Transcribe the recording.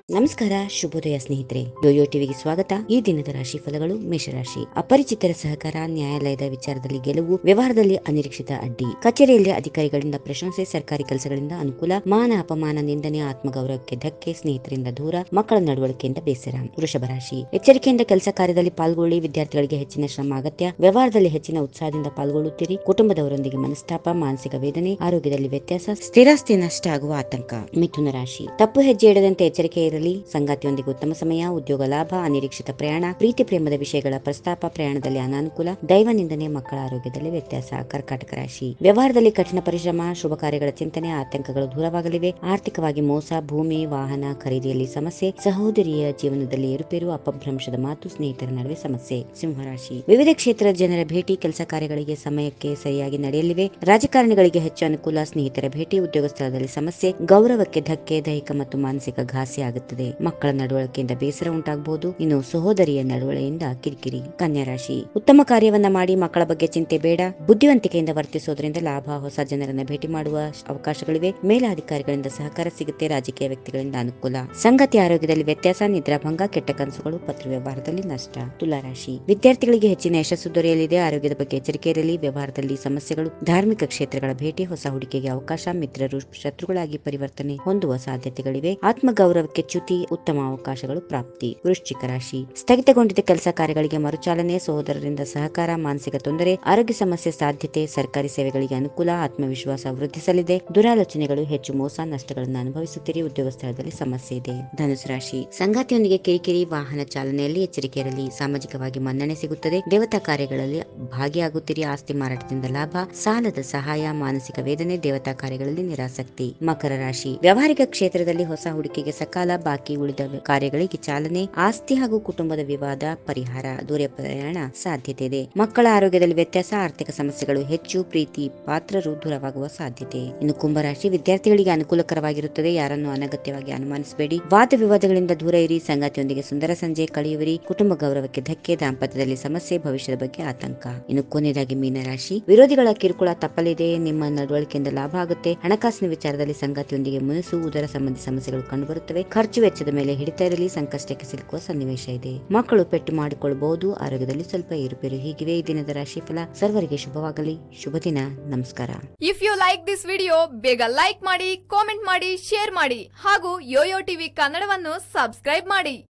ನಮಸ್ಕಾರ ಶುಭೋದಯ ಸ್ನೇಹಿತರೆ ಯೋಯೋ ಟಿವಿಗೆ ಸ್ವಾಗತ ಈ ದಿನದ ರಾಶಿ ಫಲಗಳು ಮೇಷರಾಶಿ ಅಪರಿಚಿತರ ಸಹಕಾರ ನ್ಯಾಯಾಲಯದ ವಿಚಾರದಲ್ಲಿ ಗೆಲುವು ವ್ಯವಹಾರದಲ್ಲಿ ಅನಿರೀಕ್ಷಿತ ಅಡ್ಡಿ ಕಚೇರಿಯಲ್ಲಿ ಅಧಿಕಾರಿಗಳಿಂದ ಪ್ರಶಂಸೆ ಸರ್ಕಾರಿ ಕೆಲಸಗಳಿಂದ ಅನುಕೂಲ ಮಾನ ಅಪಮಾನ ನಿಂದನೆ ಆತ್ಮಗೌರವಕ್ಕೆ ಧಕ್ಕೆ ಸ್ನೇಹಿತರಿಂದ ದೂರ ಮಕ್ಕಳ ನಡವಳಿಕೆಯಿಂದ ಬೇಸರ ವೃಷಭ ರಾಶಿ ಎಚ್ಚರಿಕೆಯಿಂದ ಕೆಲಸ ಕಾರ್ಯದಲ್ಲಿ ಪಾಲ್ಗೊಳ್ಳಿ ವಿದ್ಯಾರ್ಥಿಗಳಿಗೆ ಹೆಚ್ಚಿನ ಶ್ರಮ ಅಗತ್ಯ ವ್ಯವಹಾರದಲ್ಲಿ ಹೆಚ್ಚಿನ ಉತ್ಸಾಹದಿಂದ ಪಾಲ್ಗೊಳ್ಳುತ್ತೀರಿ ಕುಟುಂಬದವರೊಂದಿಗೆ ಮನಸ್ತಾಪ ಮಾನಸಿಕ ವೇದನೆ ಆರೋಗ್ಯದಲ್ಲಿ ವ್ಯತ್ಯಾಸ ಸ್ಥಿರಾಸ್ತಿ ನಷ್ಟ ಆಗುವ ಆತಂಕ ಮಿಥುನ ರಾಶಿ ತಪ್ಪು ಹೆಜ್ಜೆ ಇಡದಂತೆ ಎಚ್ಚರಿಕೆ ಇರಲಿ ಸಂಗಾತಿಯೊಂದಿಗೆ ಉತ್ತಮ ಸಮಯ ಉದ್ಯೋಗ ಲಾಭ ಅನಿರೀಕ್ಷಿತ ಪ್ರಯಾಣ ಪ್ರೀತಿ ಪ್ರೇಮದ ವಿಷಯಗಳ ಪ್ರಸ್ತಾಪ ಪ್ರಯಾಣದಲ್ಲಿ ಅನಾನುಕೂಲ ದೈವ ನಿಂದನೆ ಮಕ್ಕಳ ಆರೋಗ್ಯದಲ್ಲಿ ವ್ಯತ್ಯಾಸ ಕರ್ಕಾಟಕ ರಾಶಿ ವ್ಯವಹಾರದಲ್ಲಿ ಕಠಿಣ ಪರಿಶ್ರಮ ಶುಭ ಕಾರ್ಯಗಳ ಚಿಂತನೆ ಆತಂಕಗಳು ದೂರವಾಗಲಿವೆ ಆರ್ಥಿಕವಾಗಿ ಮೋಸ ಭೂಮಿ ವಾಹನ ಖರೀದಿಯಲ್ಲಿ ಸಮಸ್ಯೆ ಸಹೋದರಿಯ ಜೀವನದಲ್ಲಿ ಏರುಪೇರು ಅಪಭ್ರಂಶದ ಮಾತು ಸ್ನೇಹಿತರ ನಡುವೆ ಸಮಸ್ಯೆ ಸಿಂಹರಾಶಿ ವಿವಿಧ ಕ್ಷೇತ್ರದ ಜನರ ಭೇಟಿ ಕೆಲಸ ಕಾರ್ಯಗಳಿಗೆ ಸಮಯಕ್ಕೆ ಸರಿಯಾಗಿ ನಡೆಯಲಿವೆ ರಾಜಕಾರಣಿಗಳಿಗೆ ಹೆಚ್ಚು ಅನುಕೂಲ ಸ್ನೇಹಿತರ ಭೇಟಿ ಉದ್ಯೋಗ ಸ್ಥಳದಲ್ಲಿ ಸಮಸ್ಯೆ ಗೌರವಕ್ಕೆ ಧಕ್ಕೆ ದೈಹಿಕ ಮತ್ತು ಮಾನಸಿಕ ಘಾಸಿ ಆಗುತ್ತದೆ ಮಕ್ಕಳ ನಡವಳಿಕೆಯಿಂದ ಬೇಸರ ಉಂಟಾಗಬಹುದು ಇನ್ನು ಸಹೋದರಿಯ ನಡವಳಿಕೆಯಿಂದ ಕಿರಿಕಿರಿ ಕನ್ಯಾ ರಾಶಿ ಉತ್ತಮ ಕಾರ್ಯವನ್ನ ಮಾಡಿ ಮಕ್ಕಳ ಬಗ್ಗೆ ಚಿಂತೆ ಬೇಡ ಬುದ್ಧಿವಂತಿಕೆಯಿಂದ ವರ್ತಿಸೋದ್ರಿಂದ ಲಾಭ ಹೊಸ ಜನರನ್ನ ಭೇಟಿ ಮಾಡುವ ಅವಕಾಶಗಳಿವೆ ಮೇಲಾಧಿಕಾರಿಗಳಿಂದ ಸಹಕಾರ ಸಿಗುತ್ತೆ ರಾಜಕೀಯ ವ್ಯಕ್ತಿಗಳಿಂದ ಅನುಕೂಲ ಸಂಗತಿ ಆರೋಗ್ಯದಲ್ಲಿ ವ್ಯತ್ಯಾಸ ನಿದ್ರಾಭಂಗ ಕೆಟ್ಟ ಕನಸುಗಳು ಪತ್ರ ವ್ಯವಹಾರದಲ್ಲಿ ನಷ್ಟ ತುಲಾರಾಶಿ ವಿದ್ಯಾರ್ಥಿಗಳಿಗೆ ಹೆಚ್ಚಿನ ಯಶಸ್ಸು ದೊರೆಯಲಿದೆ ಆರೋಗ್ಯದ ಬಗ್ಗೆ ಎಚ್ಚರಿಕೆ ಇರಲಿ ವ್ಯವಹಾರದಲ್ಲಿ ಸಮಸ್ಯೆಗಳು ಧಾರ್ಮಿಕ ಕ್ಷೇತ್ರಗಳ ಭೇಟಿ ಹೊಸ ಹೂಡಿಕೆಗೆ ಅವಕಾಶ ಮಿತ್ರರು ಶತ್ರುಗಳಾಗಿ ಪರಿವರ್ತನೆ ಹೊಂದುವ ಸಾಧ್ಯತೆಗಳಿವೆ ಆತ್ಮಗೌರವಕ್ಕೆ ಚ್ಯುತಿ ಉತ್ತಮ ಅವಕಾಶಗಳು ಪ್ರಾಪ್ತಿ ವೃಶ್ಚಿಕ ರಾಶಿ ಸ್ಥಗಿತಗೊಂಡಿದ್ದ ಕೆಲಸ ಕಾರ್ಯಗಳಿಗೆ ಮರುಚಾಲನೆ ಸಹೋದರರಿಂದ ಸಹಕಾರ ಮಾನಸಿಕ ತೊಂದರೆ ಆರೋಗ್ಯ ಸಮಸ್ಯೆ ಸಾಧ್ಯತೆ ಸರ್ಕಾರಿ ಸೇವೆಗಳಿಗೆ ಅನುಕೂಲ ಆತ್ಮವಿಶ್ವಾಸ ವೃದ್ಧಿಸಲಿದೆ ದುರಾಲೋಚನೆಗಳು ಹೆಚ್ಚು ಮೋಸ ನಷ್ಟಗಳನ್ನು ಅನುಭವಿಸುತ್ತೀರಿ ಉದ್ಯೋಗ ಸ್ಥಳದಲ್ಲಿ ಸಮಸ್ಯೆ ಇದೆ ಧನುಸು ರಾಶಿ ಸಂಗಾತಿಯೊಂದಿಗೆ ಕಿರಿಕಿರಿ ವಾಹನ ಚಾಲನೆಯಲ್ಲಿ ಎಚ್ಚರಿಕೆ ಇರಲಿ ಸಾಮಾಜಿಕವಾಗಿ ಮನ್ನಣೆ ಸಿಗುತ್ತದೆ ದೇವತಾ ಕಾರ್ಯಗಳಲ್ಲಿ ಭಾಗಿಯಾಗುತ್ತೀರಿ ಆಸ್ತಿ ಮಾರಾಟದಿಂದ ಲಾಭ ಸಾಲದ ಸಹಾಯ ಮಾನಸಿಕ ವೇದನೆ ದೇವತಾ ಕಾರ್ಯಗಳಲ್ಲಿ ನಿರಾಸಕ್ತಿ ಮಕರ ರಾಶಿ ವ್ಯಾವಹಾರಿಕ ಕ್ಷೇತ್ರದಲ್ಲಿ ಹೊಸ ಹೂಡಿಕೆಗೆ ಸಕಾಲ ಬಾಕಿ ಉಳಿದ ಕಾರ್ಯಗಳಿಗೆ ಚಾಲನೆ ಆಸ್ತಿ ಹಾಗೂ ಕುಟುಂಬದ ವಿವಾದ ಪರಿಹಾರ ದೂರ ಪ್ರಯಾಣ ಸಾಧ್ಯತೆ ಇದೆ ಮಕ್ಕಳ ಆರೋಗ್ಯದಲ್ಲಿ ವ್ಯತ್ಯಾಸ ಆರ್ಥಿಕ ಸಮಸ್ಯೆಗಳು ಹೆಚ್ಚು ಪ್ರೀತಿ ಪಾತ್ರರು ದೂರವಾಗುವ ಸಾಧ್ಯತೆ ಇನ್ನು ಕುಂಭರಾಶಿ ವಿದ್ಯಾರ್ಥಿಗಳಿಗೆ ಅನುಕೂಲಕರವಾಗಿರುತ್ತದೆ ಯಾರನ್ನು ಅನಗತ್ಯವಾಗಿ ಅನುಮಾನಿಸಬೇಡಿ ವಾದ ವಿವಾದಗಳಿಂದ ದೂರ ಇರಿ ಸಂಗಾತಿಯೊಂದಿಗೆ ಸುಂದರ ಸಂಜೆ ಕಳೆಯುವಿರಿ ಕುಟುಂಬ ಗೌರವಕ್ಕೆ ಧಕ್ಕೆ ದಾಂಪತ್ಯದಲ್ಲಿ ಸಮಸ್ಯೆ ಭವಿಷ್ಯದ ಬಗ್ಗೆ ಆತಂಕ ಇನ್ನು ಕೊನೆಯದಾಗಿ ಮೀನರಾಶಿ ವಿರೋಧಿಗಳ ಕಿರುಕುಳ ತಪ್ಪಲಿದೆ ನಿಮ್ಮ ನಡವಳಿಕೆಯಿಂದ ಲಾಭ ಆಗುತ್ತೆ ಹಣಕಾಸಿನ ವಿಚಾರದಲ್ಲಿ ಸಂಗಾತಿಯೊಂದಿಗೆ ಮುನಸು ಉದರ ಸಂಬಂಧಿ ಸಮಸ್ಯೆಗಳು ಕಂಡುಬರುತ್ತವೆ ಖರ್ಚು ವೆಚ್ಚದ ಮೇಲೆ ಹಿಡಿತಾ ಇರಲಿ ಸಂಕಷ್ಟಕ್ಕೆ ಸಿಲುಕುವ ಸನ್ನಿವೇಶ ಇದೆ ಮಕ್ಕಳು ಪೆಟ್ಟು ಮಾಡಿಕೊಳ್ಳಬಹುದು ಆರೋಗ್ಯದಲ್ಲಿ ಸ್ವಲ್ಪ ಏರುಪೇರು ಹೀಗಿವೆ ಈ ದಿನದ ರಾಶಿಫಲ ಸರ್ವರಿಗೆ ಶುಭವಾಗಲಿ ಶುಭ ದಿನ ನಮಸ್ಕಾರ if you like this video ಬೇಗ ಲೈಕ್ ಮಾಡಿ ಕಾಮೆಂಟ್ ಮಾಡಿ ಶೇರ್ ಮಾಡಿ ಹಾಗೂ ಯೋಯೋ ಟಿವಿ ಕನ್ನಡವನ್ನು ಸಬ್ಸ್ಕ್ರೈಬ್ ಮಾಡಿ